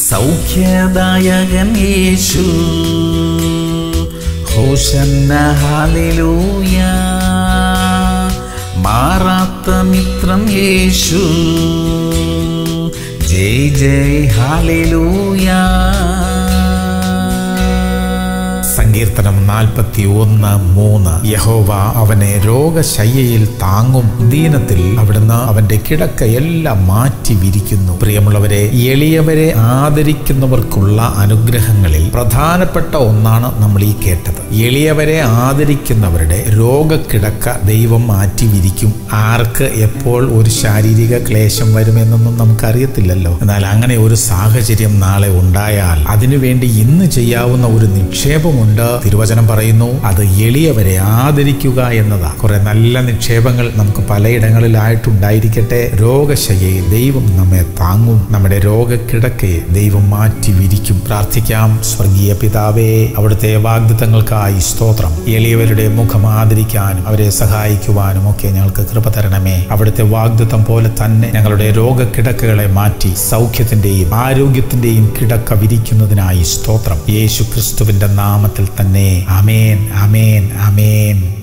സൗഖ്യദായകൻ യേശു ഹോശന്ന hallelujah മാറാത്ത മിത്രം യേശു ജയ് ജയ് hallelujah സങ്കീർത്തനം നാൽപ്പത്തി ഒന്ന് മൂന്ന് യഹോവ അവനെ രോഗശയ്യയിൽ താങ്ങും ദീനത്തിൽ അവിടുന്ന് അവന്റെ കിടക്കയെല്ലാം മാറ്റി വിരിക്കുന്നു പ്രിയമുള്ളവരെ എളിയവരെ ആദരിക്കുന്നവർക്കുള്ള അനുഗ്രഹങ്ങളിൽ പ്രധാനപ്പെട്ട ഒന്നാണ് നമ്മൾ ഈ കേട്ടത് എളിയവരെ ആദരിക്കുന്നവരുടെ രോഗക്കിടക്ക ദൈവം മാറ്റി വിരിക്കും ആർക്ക് എപ്പോൾ ഒരു ശാരീരിക ക്ലേശം വരുമെന്നൊന്നും നമുക്കറിയത്തില്ലല്ലോ എന്നാൽ അങ്ങനെ ഒരു സാഹചര്യം നാളെ ഉണ്ടായാൽ അതിനുവേണ്ടി ഇന്ന് ചെയ്യാവുന്ന ഒരു നിക്ഷേപമുണ്ട് തിരുവചനം പറയുന്നു അത് എളിയവരെ ആദരിക്കുക എന്നതാ കുറെ നല്ല നിക്ഷേപങ്ങൾ നമുക്ക് പലയിടങ്ങളിലായിട്ടുണ്ടായിരിക്കട്ടെ രോഗശയ്യയിൽ ദൈവം നമ്മെ താങ്ങും നമ്മുടെ രോഗക്കിടക്കയെ ദൈവം മാറ്റി വിരിക്കും പ്രാർത്ഥിക്കാം സ്വർഗീയ പിതാവേ അവിടുത്തെ വാഗ്ദത്തങ്ങൾക്കായി സ്തോത്രം എളിയവരുടെ മുഖം ആദരിക്കാനും അവരെ സഹായിക്കുവാനും ഒക്കെ ഞങ്ങൾക്ക് കൃപ തരണമേ അവിടുത്തെ വാഗ്ദത്തം പോലെ തന്നെ ഞങ്ങളുടെ രോഗക്കിടക്കകളെ മാറ്റി സൗഖ്യത്തിന്റെയും ആരോഗ്യത്തിന്റെയും കിടക്ക വിരിക്കുന്നതിനായി സ്തോത്രം യേശു ക്രിസ്തുവിന്റെ നാമത്തിൽ തന്നെ അമേൻ അമേൻ അമേൻ